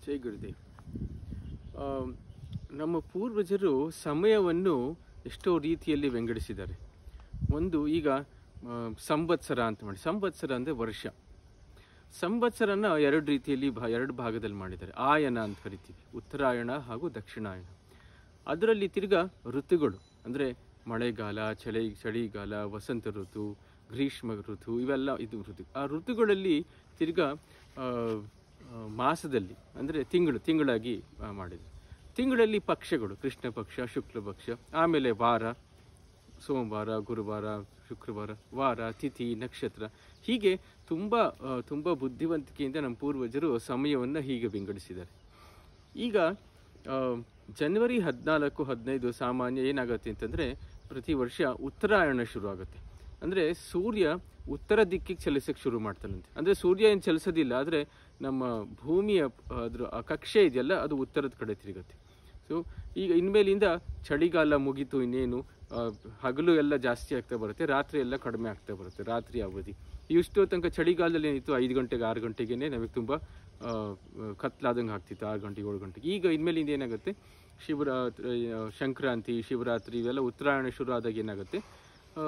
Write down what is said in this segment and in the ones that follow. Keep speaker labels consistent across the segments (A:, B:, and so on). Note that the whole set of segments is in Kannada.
A: ಜೈ ಗುರುದೇವ್ ಆ, ನಮ್ಮ ಪೂರ್ವಜರು ಸಮಯವನ್ನು ಎಷ್ಟೋ ರೀತಿಯಲ್ಲಿ ವಿಂಗಡಿಸಿದ್ದಾರೆ ಒಂದು ಈಗ ಆ, ಸಂವತ್ಸರ ಅಂತ ಮಾಡಿ ಸಂವತ್ಸರ ಅಂದರೆ ವರ್ಷ ಸಂವತ್ಸರನ ಎರಡು ರೀತಿಯಲ್ಲಿ ಭಾ ಎರಡು ಭಾಗದಲ್ಲಿ ಮಾಡಿದ್ದಾರೆ ಆಯನ ಅಂತ ಕರಿತೀವಿ ಉತ್ತರಾಯಣ ಹಾಗೂ ದಕ್ಷಿಣಾಯನ ಅದರಲ್ಲಿ ತಿರ್ಗಾ ಋತುಗಳು ಅಂದರೆ ಮಳೆಗಾಲ ಚಳಿ ಚಳಿಗಾಲ ವಸಂತ ಋತು ಗ್ರೀಷ್ಮ ಋತು ಇವೆಲ್ಲ ಇದು ಋತು ಆ ಋತುಗಳಲ್ಲಿ ತಿರ್ಗಾ ಆ, ಆ, ಮಾಸದಲ್ಲಿ ಅಂದರೆ ತಿಂಗಳು ತಿಂಗಳಾಗಿ ಆ, ಮಾಡಿದ್ರು ತಿಂಗಳಲ್ಲಿ ಪಕ್ಷಗಳು ಕೃಷ್ಣ ಪಕ್ಷ ಶುಕ್ಲ ಪಕ್ಷ ಆಮೇಲೆ ವಾರ ಸೋಮವಾರ ಗುರುವಾರ ಶುಕ್ರವಾರ ವಾರ ತಿಥಿ ನಕ್ಷತ್ರ ಹೀಗೆ ತುಂಬ ಆ, ತುಂಬ ಬುದ್ಧಿವಂತಿಕೆಯಿಂದ ನಮ್ಮ ಪೂರ್ವಜರು ಸಮಯವನ್ನು ಹೀಗೆ ವಿಂಗಡಿಸಿದ್ದಾರೆ ಈಗ ಆ, ಜನವರಿ ಹದಿನಾಲ್ಕು ಹದಿನೈದು ಸಾಮಾನ್ಯ ಏನಾಗುತ್ತೆ ಅಂತಂದರೆ ಪ್ರತಿ ವರ್ಷ ಉತ್ತರಾಯಣ ಶುರು ಆಗುತ್ತೆ ಅಂದರೆ ಸೂರ್ಯ ಉತ್ತರ ದಿಕ್ಕಿಗೆ ಚಲಿಸಕ್ಕೆ ಶುರು ಮಾಡ್ತಾನಂತೆ ಅಂದರೆ ಸೂರ್ಯ ಏನು ಚಲಿಸೋದಿಲ್ಲ ಆದರೆ ನಮ್ಮ ಭೂಮಿಯ ಆ, ಅದ್ರ ಆ ಕಕ್ಷೆ ಇದೆಯಲ್ಲ ಅದು ಉತ್ತರದ ಕಡೆ ತಿರುಗುತ್ತೆ ಸೊ ಈಗ ಇನ್ಮೇಲಿಂದ ಚಳಿಗಾಲ ಮುಗೀತು ಇನ್ನೇನು ಆ, ಹಗಲು ಎಲ್ಲ ಜಾಸ್ತಿ ಆಗ್ತಾ ಬರುತ್ತೆ ರಾತ್ರಿ ಎಲ್ಲ ಕಡಿಮೆ ಆಗ್ತಾ ಬರುತ್ತೆ ರಾತ್ರಿ ಅವಧಿ ಇಷ್ಟು ತನಕ ಚಳಿಗಾಲದಲ್ಲಿ ಏನಿತ್ತು ಐದು ಗಂಟೆಗೆ ಆರು ಗಂಟೆಗೆ ನಮಗೆ ತುಂಬ ಕತ್ಲಾದಂಗೆ ಆಗ್ತಿತ್ತು ಆರು ಗಂಟೆಗೆ ಏಳು ಗಂಟೆಗೆ ಈಗ ಇನ್ಮೇಲಿಂದ ಏನಾಗುತ್ತೆ ಶಿವರಾತ್ರಿ ಆ, ಸಂಕ್ರಾಂತಿ ಶಿವರಾತ್ರಿ ಇವೆಲ್ಲ ಉತ್ತರಾಯಣ ಶುರು ಆದಾಗ ಏನಾಗುತ್ತೆ ಆ,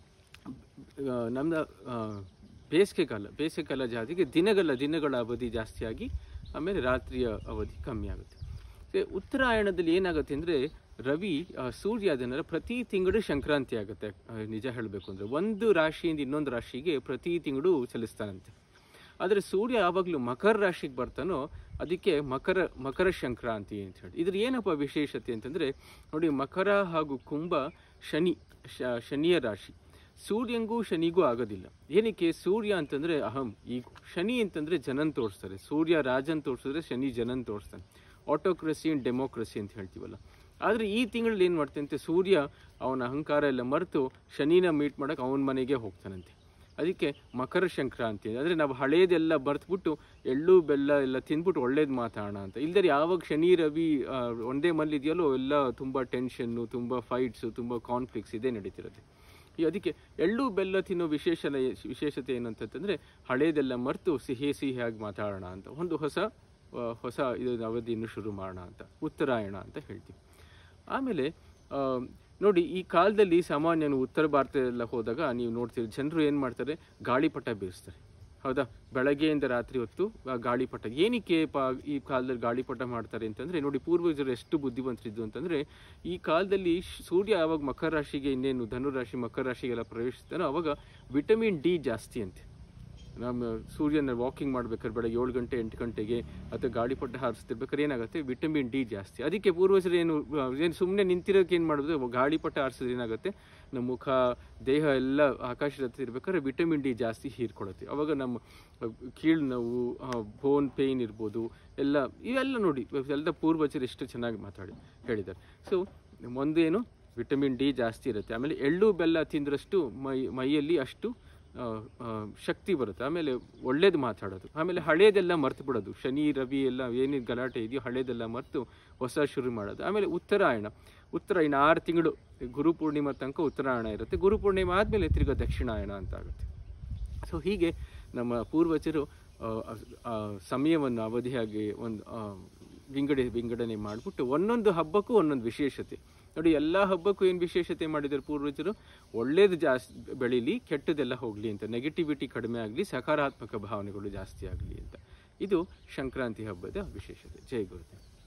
A: ಆ, ನಮ್ಮ ಆ, ಬೇಸಿಗೆ ಕಾಲ ಬೇಸಿಗೆ ಕಾಲ ಜಾತಿಗೆ ದಿನಗಳ ದಿನಗಳ ಅವಧಿ ಜಾಸ್ತಿಯಾಗಿ ಆಮೇಲೆ ರಾತ್ರಿಯ ಅವಧಿ ಕಮ್ಮಿ ಆಗುತ್ತೆ ಮತ್ತೆ ಉತ್ತರಾಯಣದಲ್ಲಿ ಏನಾಗುತ್ತೆ ಅಂದರೆ ರವಿ ಆ, ಸೂರ್ಯ ಅದನ್ನೆಲ್ಲ ಪ್ರತಿ ತಿಂಗಳು ಸಂಕ್ರಾಂತಿ ಆಗುತ್ತೆ ಆ, ನಿಜ ಹೇಳಬೇಕು ಅಂದರೆ ಒಂದು ರಾಶಿಯಿಂದ ಇನ್ನೊಂದು ರಾಶಿಗೆ ಪ್ರತಿ ತಿಂಗಳು ಚಲಿಸ್ತಾನಂತೆ ಆದರೆ ಸೂರ್ಯ ಯಾವಾಗಲೂ ಮಕರ ರಾಶಿಗೆ ಬರ್ತಾನೋ ಅದಕ್ಕೆ ಮಕರ ಮಕರ ಸಂಕ್ರಾಂತಿ ಅಂತ ಹೇಳಿ ಇದ್ರ ಏನಪ್ಪ ವಿಶೇಷತೆ ಅಂತಂದರೆ ನೋಡಿ ಮಕರ ಹಾಗೂ ಕುಂಭ ಶನಿ ಶ ಶನಿಯ ರಾಶಿ ಸೂರ್ಯಂಗೂ ಶನಿಗೂ ಆಗೋದಿಲ್ಲ ಏನಕ್ಕೆ ಸೂರ್ಯ ಅಂತಂದರೆ ಅಹಂ ಈಗ ಶನಿ ಅಂತಂದರೆ ಜನನ್ ತೋರಿಸ್ತಾರೆ ಸೂರ್ಯ ರಾಜನ್ ತೋರಿಸಿದ್ರೆ ಶನಿ ಜನನ್ ತೋರಿಸ್ತಾನೆ ಆಟೋಕ್ರಸಿ ಆ್ಯಂಡ್ ಡೆಮೋಕ್ರಸಿ ಅಂತ ಹೇಳ್ತೀವಲ್ಲ ಆದರೆ ಈ ತಿಂಗಳಲ್ಲಿ ಏನು ಮಾಡ್ತಾನಂತೆ ಸೂರ್ಯ ಅವನ ಅಹಂಕಾರ ಎಲ್ಲ ಮರೆತು ಶನಿನ ಮೀಟ್ ಮಾಡೋಕೆ ಅವನ ಮನೆಗೆ ಹೋಗ್ತಾನಂತೆ ಅದಕ್ಕೆ ಮಕರ ಸಂಕ್ರಾಂತಿ ಅಂದರೆ ನಾವು ಹಳೇದೆಲ್ಲ ಬರೆದ್ಬಿಟ್ಟು ಎಳ್ಳು ಬೆಲ್ಲ ಎಲ್ಲ ತಿಂದ್ಬಿಟ್ಟು ಒಳ್ಳೇದು ಮಾತಾಡೋಣ ಅಂತ ಇಲ್ದರೆ ಯಾವಾಗ ಶನಿ ರವಿ ಆ, ಒಂದೇ ಮಲ್ಲಿ ಇದೆಯಲ್ಲೋ ಎಲ್ಲ ತುಂಬ ಟೆನ್ಷನ್ನು ತುಂಬ ಫೈಟ್ಸು ತುಂಬ ಕಾನ್ಫ್ಲಿಕ್ಟ್ಸ್ ಇದೇ ನಡೀತಿರುತ್ತೆ ಈ ಅದಕ್ಕೆ ಎಳ್ಳು ಬೆಲ್ಲ ತಿನ್ನೋ ವಿಶೇಷ ವಿಶೇಷತೆ ಏನಂತಂದರೆ ಹಳೇದೆಲ್ಲ ಮರೆತು ಸಿಹಿ ಸಿಹಿಯಾಗಿ ಮಾತಾಡೋಣ ಅಂತ ಒಂದು ಹೊಸ ಆ, ಹೊಸ ಇದು ಅವಧಿಯನ್ನು ಶುರು ಮಾಡೋಣ ಅಂತ ಉತ್ತರಾಯಣ ಅಂತ ಹೇಳ್ತೀವಿ ಆಮೇಲೆ ಆ, ನೋಡಿ ಈ ಕಾಲದಲ್ಲಿ ಸಾಮಾನ್ಯ ನೀವು ಉತ್ತರ ಭಾರತದೆಲ್ಲ ಹೋದಾಗ ನೀವು ನೋಡ್ತೀರಿ ಜನರು ಏನು ಮಾಡ್ತಾರೆ ಗಾಳಿಪಟ ಬೀರಿಸ್ತಾರೆ ಹೌದಾ ಬೆಳಗ್ಗೆಯಿಂದ ರಾತ್ರಿ ಹೊತ್ತು ಆ ಗಾಳಿಪಟ ಏನಕ್ಕೆ ಪ ಈ ಕಾಲದಲ್ಲಿ ಗಾಳಿಪಟ ಮಾಡ್ತಾರೆ ಅಂತಂದರೆ ನೋಡಿ ಪೂರ್ವಜರು ಎಷ್ಟು ಬುದ್ಧಿವಂತರಿದ್ದು ಅಂತಂದರೆ ಈ ಕಾಲದಲ್ಲಿ ಶ್- ಸೂರ್ಯ ಯಾವಾಗ ಮಕರ ರಾಶಿಗೆ ಇನ್ನೇನು ಧನುರಾಶಿ ಮಕರ ರಾಶಿಗೆಲ್ಲ ಪ್ರವೇಶಿಸ್ತಾನೋ ಅವಾಗ ವಿಟಮಿನ್ ಡಿ ಜಾಸ್ತಿ ಅಂತೆ ನಮ್ಮ ಸೂರ್ಯನ ವಾಕಿಂಗ್ ಮಾಡ್ಬೇಕಾದ್ರೆ ಬೆಳಗ್ಗೆ ಏಳು ಗಂಟೆ ಎಂಟು ಗಂಟೆಗೆ ಅಥವಾ ಗಾಳಿಪಟ ಹಾರಿಸ್ತಿರ್ಬೇಕಾದ್ರೆ ಏನಾಗುತ್ತೆ ವಿಟಮಿನ್ ಡಿ ಜಾಸ್ತಿ ಅದಕ್ಕೆ ಪೂರ್ವಜರು ಏನು ಏನು ಸುಮ್ಮನೆ ನಿಂತಿರೋಕೆ ಏನು ಮಾಡೋದು ಗಾಳಿಪಟ ಹಾರಿಸಿದ್ರೆ ಏನಾಗುತ್ತೆ ನಮ್ಮ ಮುಖ ದೇಹ ಎಲ್ಲ ಆಕಾಶದ ಹತ್ರ ಇರ್ಬೇಕಾದ್ರೆ ವಿಟಮಿನ್ ಡಿ ಜಾಸ್ತಿ ಹೀರ್ಕೊಳುತ್ತೆ ಅವಾಗ ನಮ್ಮ ಕೀಳು ನೋವು ಬೋನ್ ಪೇಯ್ನ್ ಇರ್ಬೋದು ಎಲ್ಲ ಇವೆಲ್ಲ ನೋಡಿ ಎಲ್ಲ ಪೂರ್ವಜರು ಎಷ್ಟು ಚೆನ್ನಾಗಿ ಮಾತಾಡಿ ಹೇಳಿದ್ದಾರೆ ಸೊ ಒಂದು ಏನು ವಿಟಮಿನ್ ಡಿ ಜಾಸ್ತಿ ಇರುತ್ತೆ ಆಮೇಲೆ ಎಳ್ಳು ಬೆಲ್ಲ ತಿಂದ್ರಷ್ಟು ಮೈ ಮೈಯಲ್ಲಿ ಅಷ್ಟು ಆ, ಆ, ಶಕ್ತಿ ಬರುತ್ತೆ ಆಮೇಲೆ ಒಳ್ಳೇದು ಮಾತಾಡೋದು ಆಮೇಲೆ ಹಳೇದೆಲ್ಲ ಮರ್ತು ಬಿಡೋದು ಶನಿ ರವಿ ಎಲ್ಲ ಏನೇನು ಗಲಾಟೆ ಇದೆಯೋ ಹಳೇದೆಲ್ಲ ಮರೆತು ಹೊಸ ಶುರು ಮಾಡೋದು ಆಮೇಲೆ ಉತ್ತರಾಯಣ ಉತ್ತರಾಯಣ ಆರು ತಿಂಗಳು ಗುರು ಪೂರ್ಣಿಮಾ ತನಕ ಉತ್ತರಾಯಣ ಇರುತ್ತೆ ಗುರು ಪೂರ್ಣಿಮಾ ಆದಮೇಲೆ ತಿರ್ಗಾ ದಕ್ಷಿಣಾಯಣ ಅಂತ ಆಗುತ್ತೆ ಸೊ ಹೀಗೆ ನಮ್ಮ ಪೂರ್ವಜರು ಆ, ಆ, ಸಮಯವನ್ನು ಅವಧಿಯಾಗಿ ಒಂದು ಆ, ವಿಂಗಡಿ ವಿಂಗಡಣೆ ಮಾಡಿಬಿಟ್ಟು ಒಂದೊಂದು ಹಬ್ಬಕ್ಕೂ ಒಂದೊಂದು ವಿಶೇಷತೆ ನೋಡಿ ಎಲ್ಲ ಹಬ್ಬಕ್ಕೂ ಏನು ವಿಶೇಷತೆ ಮಾಡಿದ್ದಾರೆ ಪೂರ್ವಜರು ಒಳ್ಳೇದು ಜಾಸ್ತಿ ಬೆಳೀಲಿ ಕೆಟ್ಟದೆಲ್ಲ ಹೋಗಲಿ ಅಂತ ನೆಗೆಟಿವಿಟಿ ಕಡಿಮೆ ಆಗಲಿ ಸಕಾರಾತ್ಮಕ ಭಾವನೆಗಳು ಜಾಸ್ತಿ ಆಗಲಿ ಅಂತ ಇದು ಸಂಕ್ರಾಂತಿ ಹಬ್ಬದ ವಿಶೇಷತೆ ಜೈ ಗುರುದೇವ್